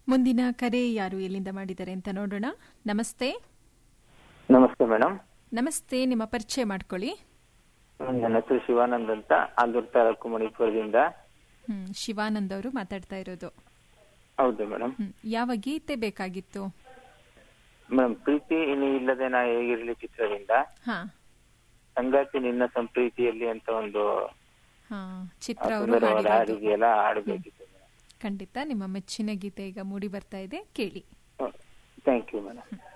ಮುಂದಿನ ಕರೆ ಯಾರು ಎಲ್ಲಿಂದ ಮಾಡಿದ್ದಾರೆ ಅಂತ ನೋಡೋಣ ನಮಸ್ತೆ ನಮಸ್ತೆ ಮೇಡಮ್ ನಮಸ್ತೆ ನಿಮ್ಮ ಪರಿಚಯ ಮಾಡ್ಕೊಳ್ಳಿ ನನ್ನ ಹೆಸರು ಶಿವಾನಂದ್ ಅಂತ ಆಲೂರು ತಾಲೂಕು ಮಣಿಪುರದಿಂದ ಹ್ಮ್ ಶಿವಾನಂದ್ ಅವರು ಮಾತಾಡ್ತಾ ಇರೋದು ಹೌದು ಮೇಡಮ್ ಹ್ಮ್ ಯಾವ ಗೀತೆ ಬೇಕಾಗಿತ್ತು ಮೇಡಮ್ ಪ್ರೀತಿ ಇನಿ ಇಲ್ಲದೆ ನಾ ಹೇಗಿರ್ಲಿ ಚಿತ್ರದಿಂದ ಹಾ ಸಂಗಾತಿ ನಿನ್ನ ಸಂಪ್ರೀತಿಯಲ್ಲಿ ಅಂತ ಒಂದು ಹಾ ಆ ಚಿತ್ರ ಅವರು ಸುಂದರವಾದ ಹಾಡಿರೋದು ಹಾಡಿಗೆಲ್ಲ ಹಾಡಬೇಕಿತ್ತು ಖಂಡಿತ ನಿಮ್ಮ ಮೆಚ್ಚಿನ ಗೀತೆ ಈಗ ಮೂಡಿ ಬರ್ತಾ ಇದೆ ಕೇಳಿ ಥ್ಯಾಂಕ್ ಯು ಮೇಡಮ್